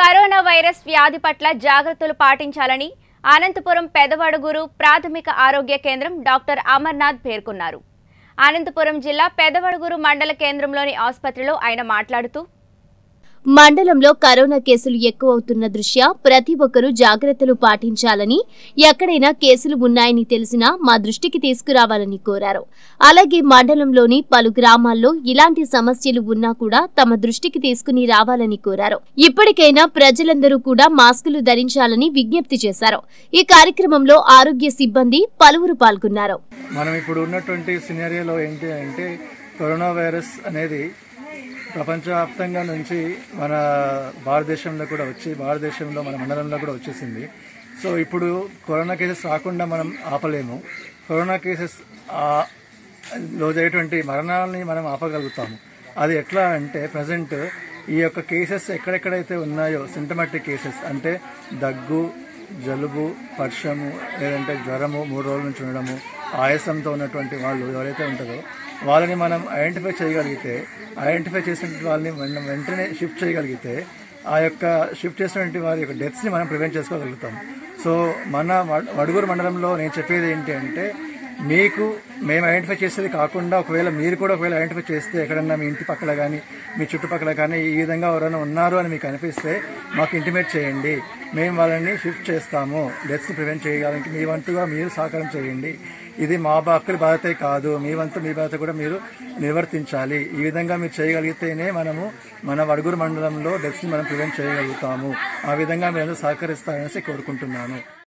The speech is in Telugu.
కరోనా వైరస్ వ్యాధి పట్ల జాగ్రత్తలు పాటించాలని అనంతపురం పెదవడుగురు ప్రాథమిక ఆరోగ్య కేంద్రం డాక్టర్ అమర్నాథ్ పేర్కొన్నారు అనంతపురం జిల్లా పెదవడుగురు మండల కేంద్రంలోని ఆసుపత్రిలో ఆయన మాట్లాడుతూ మండలంలో కరోనా కేసులు ఎక్కువవుతున్న దృష్ట్యా ప్రతి ఒక్కరూ జాగ్రత్తలు పాటించాలని ఎక్కడైనా కేసులు ఉన్నాయని తెలిసినా మా దృష్టికి తీసుకురావాలని కోరారు అలాగే మండలంలోని పలు గ్రామాల్లో ఇలాంటి సమస్యలు ఉన్నా కూడా తమ దృష్టికి తీసుకుని రావాలని కోరారు ఇప్పటికైనా ప్రజలందరూ కూడా మాస్కులు ధరించాలని విజ్ఞప్తి చేశారు ఈ కార్యక్రమంలో ఆరోగ్య సిబ్బంది పలువురు పాల్గొన్నారు మనం ఇప్పుడు ఉన్నటువంటి సినారియోలో ఏంటి అంటే కరోనా వైరస్ అనేది ప్రపంచవ్యాప్తంగా నుంచి మన భారతదేశంలో కూడా వచ్చి భారతదేశంలో మన మండలంలో కూడా వచ్చేసింది సో ఇప్పుడు కరోనా కేసెస్ రాకుండా మనం ఆపలేము కరోనా కేసెస్ ఆ- లో జరిగేటువంటి మరణాలని మనం ఆపగలుగుతాము అది ఎట్లా అంటే ప్రజెంట్ ఈ యొక్క కేసెస్ ఎక్కడెక్కడైతే ఉన్నాయో సింటమాటిక్ కేసెస్ అంటే దగ్గు జలుబు పర్షము లేదంటే జ్వరము మూడు రోజుల నుంచి ఉండడము ఆయాసంతో ఉన్నటువంటి వాళ్ళు ఎవరైతే ఉంటారో వాళ్ళని మనం ఐడెంటిఫై చేయగలిగితే ఐడెంటిఫై చేసిన వాళ్ళని మనం వెంటనే షిఫ్ట్ చేయగలిగితే ఆ యొక్క షిఫ్ట్ చేసినటువంటి వారి యొక్క డెత్స్ని మనం ప్రివెంట్ చేసుకోగలుగుతాం సో మన వడ్- వడుగురు మండలంలో నేను చెప్పేది ఏంటి అంటే మీకు మేము ఐడెంటిఫై చేసేది కాకుండా ఒకవేళ మీరు కూడా ఒకవేళ ఐడెంటిఫై చేస్తే ఎక్కడన్నా మీ ఇంటి పక్కల కానీ మీ చుట్టుపక్కల కానీ ఈ విధంగా ఎవరైనా ఉన్నారు అని మీకు అనిపిస్తే మాకు ఇంటిమేట్ చేయండి మేము వాళ్ళని షిఫ్ట్ చేస్తాము డెత్స్ని ప్రివెంట్ చేయడానికి మీ వంతుగా మీరు సహకారం చేయండి ఇది మా బాక్కడి బాధ్యతే కాదు మీ వంతు మీ బాధ్యత కూడా మీరు నిర్వర్తించాలి ఈ విధంగా మీరు చేయగలిగితేనే మనము మన వడుగురు మండలంలో డెత్స్ని మనం ప్రివెంట్ చేయగలుగుతాము ఆ విధంగా మీరు సహకరిస్తారనేసి కోరుకుంటున్నాను